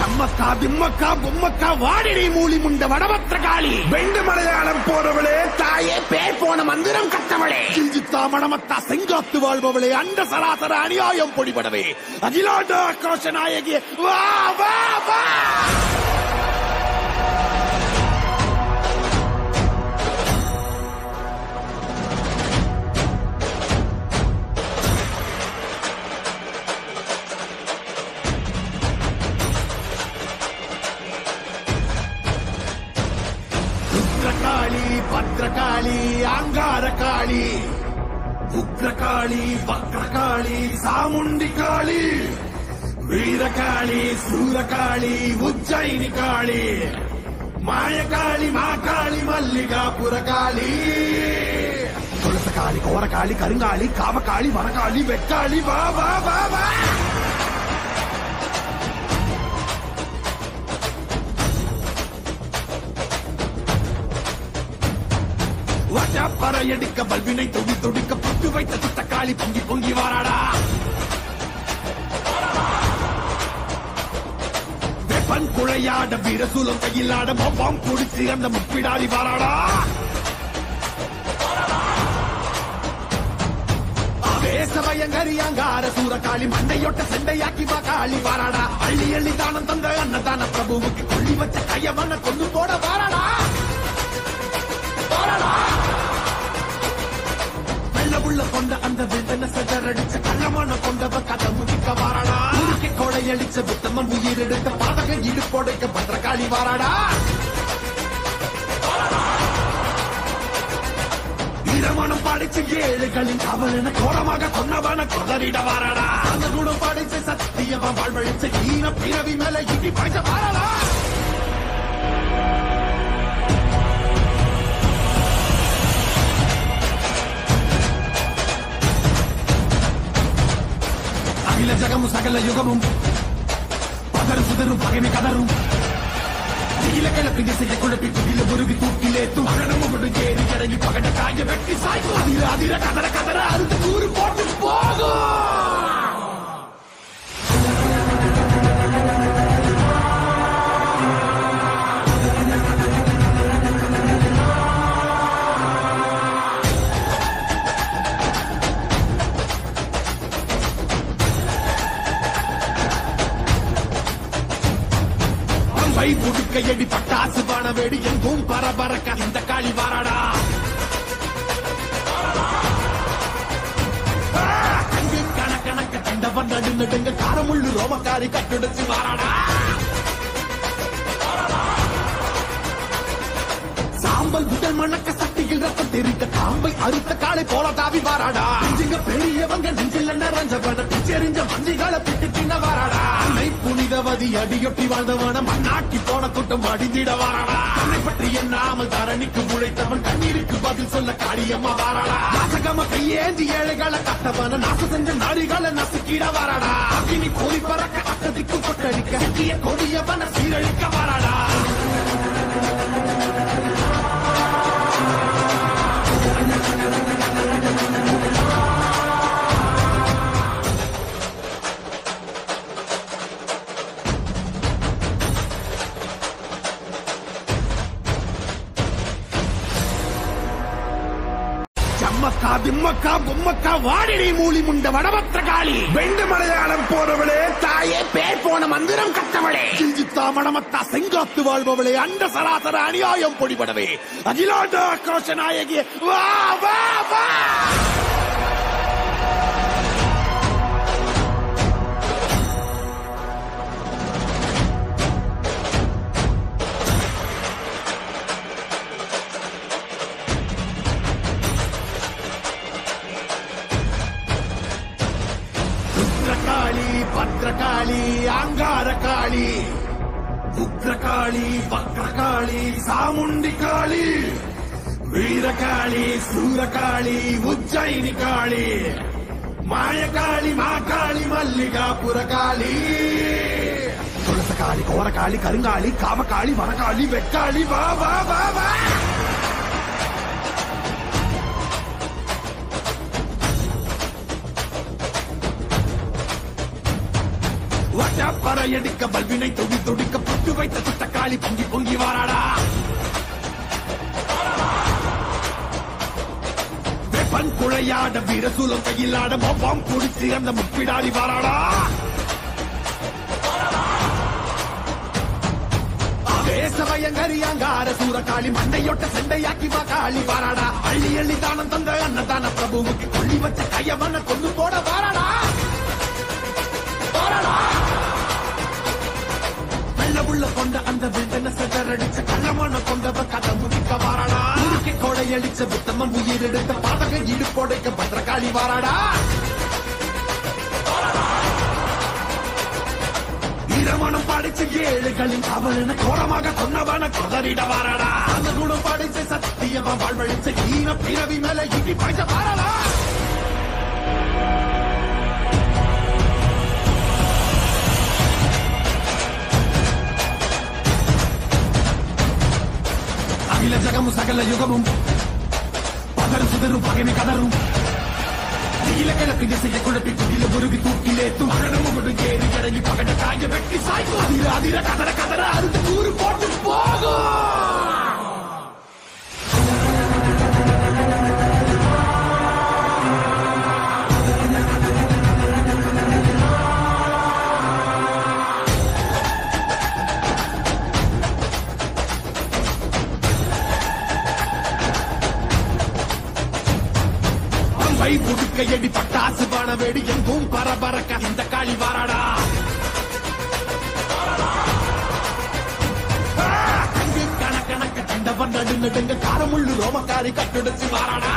சம்மக்கா திம்மக்கா பொம்மக்கா வாடினை மூலி முண்ட வடபத்திர காளி வெண்டு மலையாளம் போறவளே தாயே பேர் போன மந்திரம் கட்டவளே கிஞ்சித்தா மணமத்தா செங்காத்து வாழ்பவளே அண்ட சராசர அநியாயம் பொடிபடவே அகிலாண்ட ஆக்ரோஷ நாயகி வா வா வா ருத்ரகாளி பத்ரகாளி ஆங்கார காளி உக்ரகாளி வக்ரகாளி சாமுண்டி காளி வீரகாளி சூரகாளி உஜ்ஜயினி காளி மாயகாளி மாகாளி மல்லிகாபுர காளி துளசகாளி கோரகாளி கருங்காளி காமகாளி வனகாளி வெக்காளி வா வா வா வா பற எடுக்க பல்வினை தொடி தொடிக்க பட்டு வைத்த துத்தக்காளி பொங்கி பொங்கி வாராடா வெப்பன் குழையாட வீரசூலம் கையிலாட மொப்பாம் குடிச்சு அந்த முப்பிடாரி வாராடா ஆவேசமயங்கரி அங்கார சூரகாளி மண்டையொட்ட செண்டையாக்கி வா காளி வாராடா அள்ளி அள்ளி தானம் தந்த அன்னதான பிரபுவுக்கு கொள்ளி வச்ச கையவன கொண்டு போட வாராடா வாராடா வெள்ள உள்ள கொண்ட அந்த விந்தன செதறடிச்ச கள்ளமான கொண்டவ கதை முதிக்க வாராடா உருக்கி கொடையடிச்ச புத்தமன் உயிர் எடுத்த பாதக இடுப்போடைக்க பத்திரகாளி வாராடா ஈரமணம் பாடிச்ச ஏழுகளின் கவலன கோரமாக கொன்னவன கொதறிட வாராடா அந்த குணம் பாடிச்ச சத்தியமா வாழ்வழிச்ச ஈன பிறவி மேல இடி பாய்ச்ச வாராடா அகில ஜகமும் சகல யுகமும் பதரும் சுதரும் பகைமை கதரும் அகில கிளப்பி திசையை குழப்பி புதில முருகி தூக்கிலேத்தும் அகனமும் கொண்டு ஏறி இறங்கி பகட காய வெட்டி சாய்க்கும் அதிர அதிர கதற கதற அறுத்து கூறு போட்டு போகும் பம்பை புடுக்க எடி பட்டாசு பான வெடி எங்கும் பரபரக்க இந்த காளி வாராடா ஆ, கங்கு கணக்கணக்க கண்டவன் நடு நடுங்க காரமுள்ளு ரோமக்காரி கட்டுடுச்சு வாராடா சாம்பல் உடல் மணக்க சட்டியில் ரத்தம் தெரிக்க காம்பை அறுத்த காலை போல தாவி வாராடா நெஞ்சுங்க பெரியவங்க நெஞ்சில் நிறைஞ்சவன பிச்செறிஞ்ச மஞ்சிகளை பிட்டு தின்ன வாராடா அன்னை புனிதவதி அடியொட்டி வாழ்ந்தவன மண்ணாட்டி போன கூட்டம் அடிந்திட வாராடா தன்னை பற்றி எண்ணாமல் தரணிக்கு உழைத்தவன் கண்ணீருக்கு பதில் சொல்ல காளியம்மா வாராடா நாசகம கையேந்தி ஏழைகளை கட்டவன நாச செஞ்ச நாடிகளை நசுக்கிட வாராடா அக்கினி கோரி பறக்க அக்கதிக்கு கொட்டடிக்க சிக்கிய கொடியவன சீரழிக்க வாராடா சம்மக்கா திம்மக்கா பொம்மக்கா வாடினை மூலி முண்ட வடபத்திர காளி வெண்டு மலையாளம் போறவளே தாயே பேர் போன மந்திரம் கட்டவளே கிஞ்சித்தா மணமத்தா செங்காத்து வாழ்பவளே அண்ட சராசர அநியாயம் பொடிபடவே அகிலாண்ட ஆக்ரோஷ நாயகி வா வா வா ருத்ரகாளி பத்ரகாளி ஆங்கார காளி உக்ரகாளி வக்ரகாளி சாமுண்டி காளி வீரகாளி சூரகாளி உஜ்ஜயினி காளி மாயகாளி மாகாளி மல்லிகாபுர காளி துளசகாளி கோரகாளி கருங்காளி காமகாளி வனகாளி வெக்காளி வா வா வா வா வட்டப்பற பறையடிக்க பல்வினை துடி துடிக்க புட்டு வைத்த சுட்டக்காளி பொங்கி பொங்கி வாராடா வெப்பன் குழையாட வீரசூலம் கையிலாட மொப்பம் குடிச்சு அந்த முப்பிடாடி வாராடா ஆவேசவயங்கரியாங்கார சூரகாளி மண்டையொட்ட செண்டையாக்கி வா காளி வாராடா அள்ளி அள்ளி தானம் தந்த அன்னதான பிரபுவுக்கு கொள்ளி வச்ச கையவன கொண்டு போட வாராடா வாராடா வெள்ள உள்ள கொண்ட அந்த விந்தன செதறடிச்ச கள்ளமான கொண்டவ கதை முடிக்க வாராடா முறுக்கி கொடையடிச்ச புத்தமன் உயிர் எடுத்த பாதக இடு கொடைக்க பத்திரகாளி வாராடா ஈரமணம் படிச்ச ஏழுகளின் அவன கோரமாக கொன்னவன கொதறிட வாராடா அந்த குணம் படிச்ச சத்தியவன் வாழ்வழிச்ச ஈன பிறவி மேல இடி பாய்ச்ச வாராடா அகில ஜகமும் சகல யுகமும் பகரும் சுதரும் பகைமை கதரும் நீல கிழக்கு திசையை குழப்பி குடில உருவி தூக்கிலேத்தும் மகனும் முகடும் ஏறி இறங்கி பகட காய வெட்டி சாய்க்கும் அதிர அதிர கதற கதற அறுத்து கூறு போட்டு போகும் பம்பை புதுக்கையடி பட்டாசு பான வெடி எங்கும் பரபரக்க இந்த காளி வாராடா ஆ, கங்கு கணக்கணக்க கண்டவன் நடு நடுங்க காரமுள்ளு ரோமக்காரி கட்டுடைச்சு வாராடா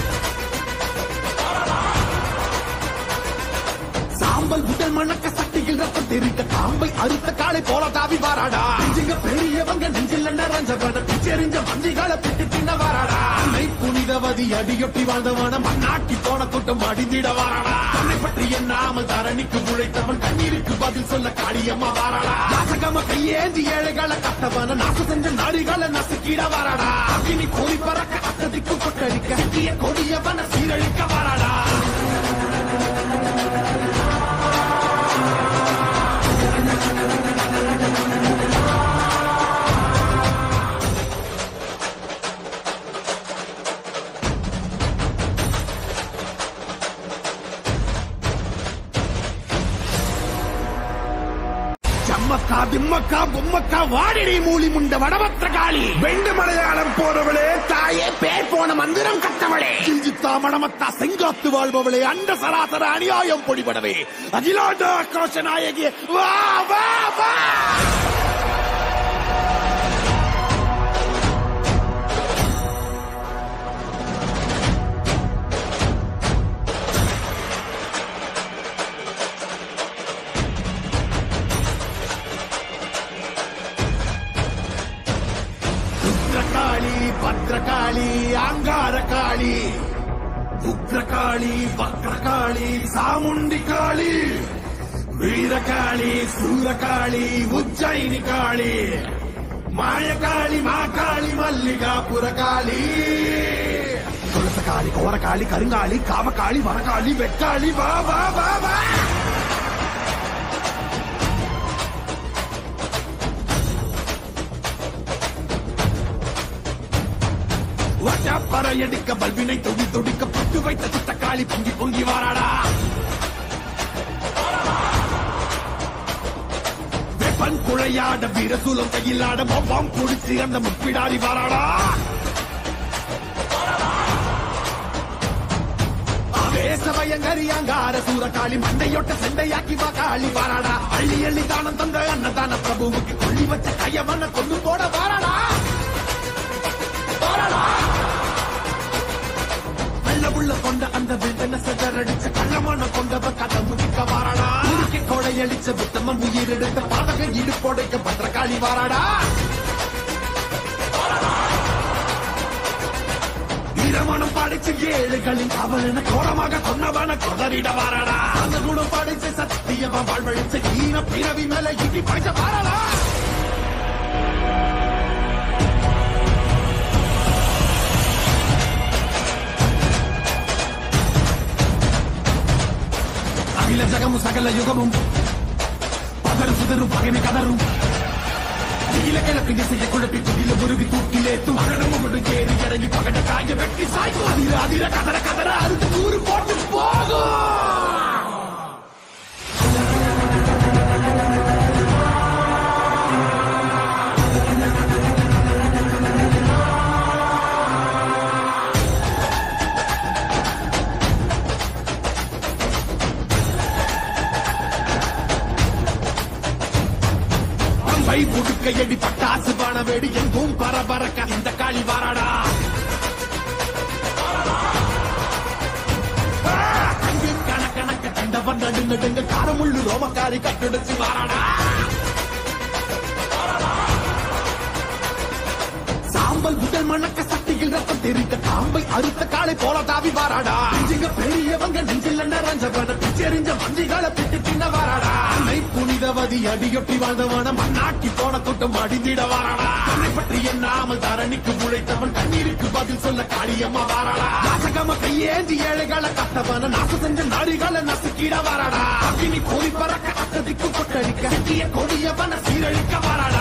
சாம்பல் உடல் மணக்க சக்தியில் ரத்தம் தெரிக்க காம்பை அறுத்த காலை போல தாவி வாராடா நெஞ்சுங்க பெரியவங்க நெஞ்சில் நிறைஞ்சவன பிச்செறிஞ்ச மந்திகளை பிட்டு தின்ன வாராடா அன்னை புனிதவதி அடியொட்டி வாழ்ந்தவன மண்ணாக்கி போன கூட்டம் அடிந்திட வாராடா தன்னை பற்றி எண்ணாமல் தரணிக்கு உழைத்தவன் கண்ணீருக்கு பதில் சொல்ல காளியம்மா வாராடா யாசகம கையேந்தி ஏழைகளை கட்டவன நாசு செஞ்ச நாடிகளை நசுக்கிட வாராடா அகினி கோரி பறக்க அத்ததிக்கு கொட்டடிக்க சிக்கிய கொடியவன சீரழிக்க வாராடா ஜம்மக்கா திம்மக்கா பொம்மக்கா வாடிடி மூலி முண்ட வடபத்திர காளி வெண்டு மலையாளம் போனவளே தாயே பேர் போன மந்திரம் கட்டவளே கிஞ்சித்தா மடமத்தா செங்காத்து வாழ்பவளே அண்ட சராசர அநியாயம் பொடிபடவே அகிலாண்ட ஆக்ரோஷ நாயகி வா வா வா ருத்ரகாளி பத்ரகாளி அங்கார காளி உக்ரகாளி வக்ரகாளி சாமுண்டி காளி வீரகாளி சூரகாளி உஜ்ஜயினி காளி மாயகாளி மாகாளி மல்லிகாபுர காளி துளசகாளி கோரகாளி கருங்காளி காமகாளி வனகாளி வெக்காளி வா வா வா வா பறையடிக்க பல்வினை தொடி தொடிக்க புட்டு வைத்த சுட்டக்காளி பொங்கி பொங்கி வாராடா வெப்பன் குழையாட வீரசூலம் கையிலாட மொப்பம் குடிச்சு அந்த முப்பிடாடி வாராடா ஆவேசவயங்கரியாங்கார சூரகாளி மண்டையொட்ட செண்டையாக்கி வா காளி வாராடா அள்ளி அள்ளி தானம் தந்த அன்னதான பிரபுவுக்கு கொள்ளி வச்ச கையவன கொண்டு போட வாராடா வாராடா வெள்ள உள்ள கொண்ட அந்த விந்தன செதறடிச்ச கள்ளமான கொண்டவ கதை முடிக்க வாராடா முறுக்கி கொடையடிச்ச புத்தமன் உயிர் எடுத்த பாதக இடு கொடைக்க பத்திரகாளி வாராடா ஈரமணம் படிச்ச ஏழுகளின் அவன கோரமாக கொன்னவன கொதறிட வாராடா அந்த குணம் படிச்ச சத்தியவ வாழ்வழிச்ச ஈன பிறவி மேல இடி பாய்ச்ச வாராடா அகில ஜகமும் சகல யுகமும் பகரும் சிதறும் பகைமை கதறும் நீல கிழக்கு திசையை குழப்பி துடில முருகி தூக்கிலேத்தும் அகடமும் ஏறி இறங்கி பகட காய வெட்டி சாய்க்கும் அதிர அதிர கதற கதற அறுத்து கூறு போட்டு போகும் பை புடுக்க எடி பட்டாசு பான வெடி எங்கும் பரபரக்க இந்த காளி வாராடா அங்கே கணக்கணக்க கண்டவன் நடு நடுங்க காரமுள்ளு ரோமக்காரி கட்டடிச்சு வாராடா சாம்பல் முதல் மணக்க சக்தியில் ரத்தம் தெரிந்த காம்பை அறுத்த காலை போல தாவி வாராடா நெஞ்சுங்க பெரியவங்க நெஞ்சில் நிறைஞ்சவன பிச்செறிஞ்ச மந்திகளை பிட்டு தின்ன வாராடா அன்னை புனிதவதி அடியொட்டி வாழ்ந்தவன மண்ணாக்கி போன கூட்டம் அடிந்திட வாராடா தன்னை பற்றி எண்ணாமல் தரணிக்கு முளைத்தவன் கண்ணீருக்கு பதில் சொல்ல காளியம்மா வாராடா நாசகம கையேந்தி ஏழைகளை கட்டவன நாச செஞ்ச நாடிகளை நசுக்கிட வாராடா அக்கினி கோரி பறக்க அக்கதிக்கு கொட்டடிக்க சிக்கிய கொடியவன சீரழிக்க வாராடா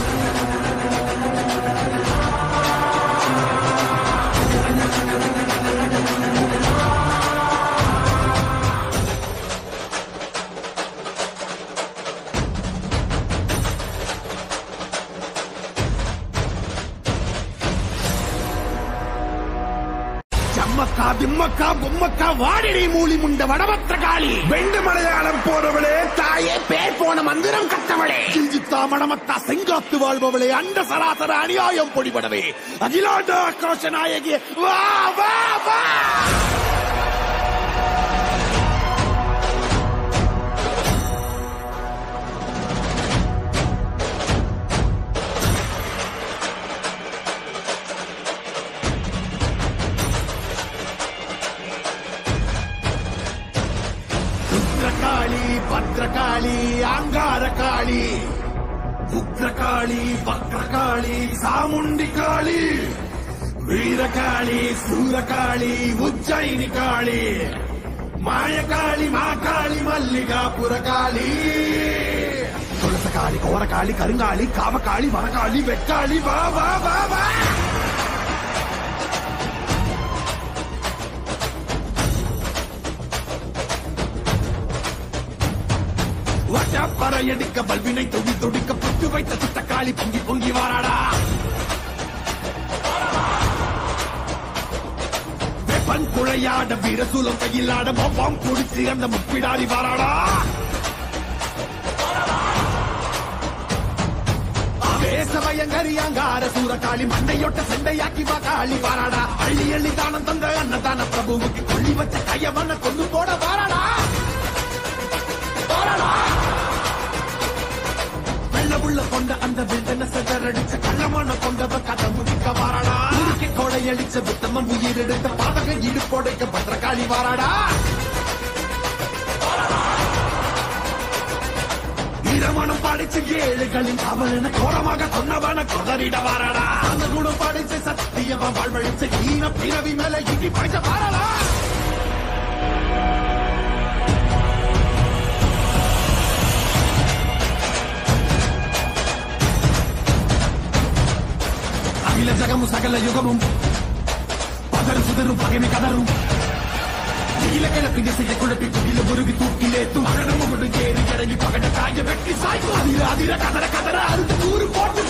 ஜம்மக்கா திம்மக்கா பொம்மக்கா வாடிடி மூலி முண்ட வடபத்திர காளி வெண்டு மலையாளம் போறவளே தாயே பேர் போன மந்திரம் கட்டவளே கிஞ்சித்தா மடமத்தா செங்காத்து வாழ்பவளே அண்ட சராசர அநியாயம் பொடிபடவே அகிலாண்ட ஆக்ரோஷ நாயகி வா வா வா ருத்ரகாளி பத்ரகாளி ஆங்கார காளி உக்ரகாளி வக்ரகாளி சாமுண்டி காளி வீரகாளி சூரகாளி உஜ்ஜயினி காளி மாயகாளி மாகாளி மல்லிகாபுர காளி துளசகாளி கோரகாளி கருங்காளி காவகாளி வனகாளி வெக்காளி வா வா வா வா பறையடிக்க பல்வினை தொடி தொடிக்க புத்து வைத்த சுத்தக்காளி பொங்கி பொங்கி வாராடா வெப்பன் குழையாட வீரசூலம் கையிலாட மொப்பம் குடிச்சு அந்த முப்பிடாரி வாராடா ஆவேசமயங்கரியாங்கார சூரகாளி மண்டையொட்ட செண்டையாக்கி வா காளி வாராடா அள்ளி அள்ளி தானம் தந்த அன்னதான பிரபுவுக்கு கொள்ளி வச்ச கையவன கொண்டு போட வாராடா வாராடா வெள்ளமுள்ள கொண்ட அந்த வில்டன செதறடிச்ச கள்ளமான கொண்டவ கதை முடிக்க வாராடா உருக்கி கொடையடிச்ச புத்தமன் உயிர் எடுத்த பாதக இடுப்போடைக்க பத்திரகாளி வாராடா ஈரமனம் படிச்ச ஏழுகளின் அவன கோரமாக கொன்னவன கொதறிட வாராடா அந்த குணம் படிச்ச சத்தியவ வாழ்வழிச்ச ஈன பிறவி மேல இடி பாய்ச்ச வாராடா அகில ஜகமும் சகல யுகமும் பதறு சுதரும் பகைமை கதரும் நீல கிழக்கு திசையை குழப்பி துடில முருகி தூக்கிலேத்தும் அகடமும் ஏறி இறங்கி பகட காய வெட்டி சாய்க்கும் அதிர அதிர கதற கதற அறுத்து கூறு போட்டு